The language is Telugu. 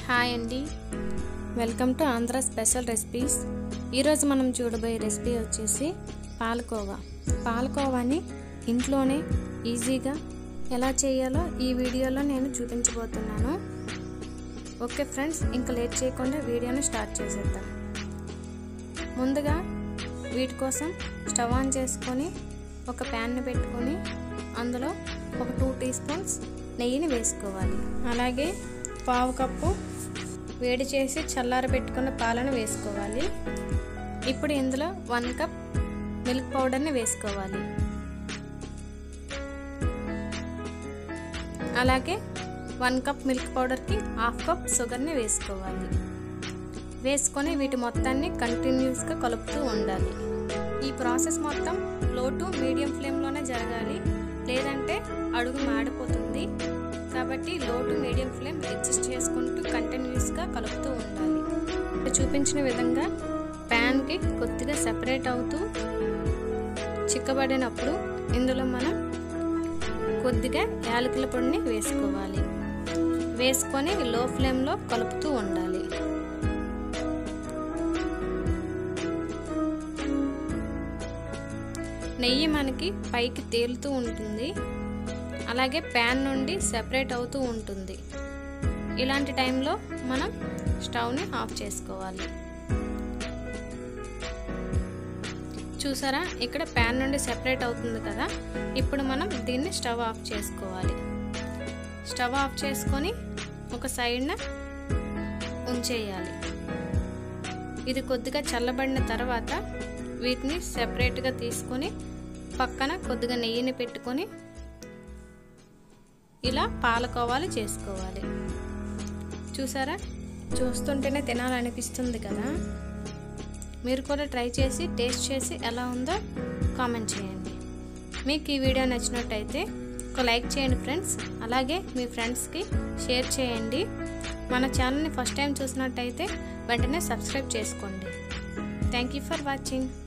హాయ్ అండి welcome to Andhra special recipes ఈరోజు మనం చూడబోయే రెసిపీ వచ్చేసి పాలకోవా పాలకోవాని ఇంట్లోనే ఈజీగా ఎలా చేయాలో ఈ వీడియోలో నేను చూపించబోతున్నాను ఓకే ఫ్రెండ్స్ ఇంకా లేట్ చేయకుండా వీడియోని స్టార్ట్ చేసేద్దాం ముందుగా వీటి కోసం స్టవ్ ఆన్ చేసుకొని ఒక ప్యాన్ని పెట్టుకొని అందులో ఒక టూ టీ స్పూన్స్ నెయ్యిని వేసుకోవాలి అలాగే పావు కప్పు వేడి చేసి చల్లార పెట్టుకున్న పాలను వేసుకోవాలి ఇప్పుడు ఇందులో వన్ కప్ మిల్క్ పౌడర్ని వేసుకోవాలి అలాగే వన్ కప్ మిల్క్ పౌడర్కి హాఫ్ కప్ షుగర్ని వేసుకోవాలి వేసుకొని వీటి మొత్తాన్ని కంటిన్యూస్గా కలుపుతూ ఉండాలి ఈ ప్రాసెస్ మొత్తం లో టు మీడియం ఫ్లేమ్లోనే జరగాలి లేదంటే అడుగు మాడిపోతుంది కాబట్టి లో టు మీడియం ఫ్లేమ్ అడ్జస్ట్ చేసుకుంటూ కంటిన్యూస్గా కలుపుతూ ఉండాలి చూపించిన విధంగా ప్యాన్కి కొద్దిగా సెపరేట్ అవుతూ చిక్కబడినప్పుడు ఇందులో మనం కొద్దిగా యాలకుల పొడిని వేసుకోవాలి వేసుకొని లో ఫ్లేమ్లో కలుపుతూ ఉండాలి నెయ్యి మనకి పైకి తేలుతూ ఉంటుంది అలాగే ప్యాన్ నుండి సెపరేట్ అవుతూ ఉంటుంది ఇలాంటి టైంలో మనం స్టవ్ని ఆఫ్ చేసుకోవాలి చూసారా ఇక్కడ ప్యాన్ నుండి సెపరేట్ అవుతుంది కదా ఇప్పుడు మనం దీన్ని స్టవ్ ఆఫ్ చేసుకోవాలి స్టవ్ ఆఫ్ చేసుకొని ఒక సైడ్న ఉంచేయాలి ఇది కొద్దిగా చల్లబడిన తర్వాత వీటిని సెపరేట్గా తీసుకొని పక్కన కొద్దిగా నెయ్యిని పెట్టుకొని ఇలా పాలకోవాలు చేసుకోవాలి చూసారా చూస్తుంటేనే తినాలనిపిస్తుంది కదా మీరు కూడా ట్రై చేసి టేస్ట్ చేసి ఎలా ఉందో కామెంట్ చేయండి మీకు ఈ వీడియో నచ్చినట్టయితే ఒక లైక్ చేయండి ఫ్రెండ్స్ అలాగే మీ ఫ్రెండ్స్కి షేర్ చేయండి మన ఛానల్ని ఫస్ట్ టైం చూసినట్టయితే వెంటనే సబ్స్క్రైబ్ చేసుకోండి థ్యాంక్ యూ ఫర్ వాచింగ్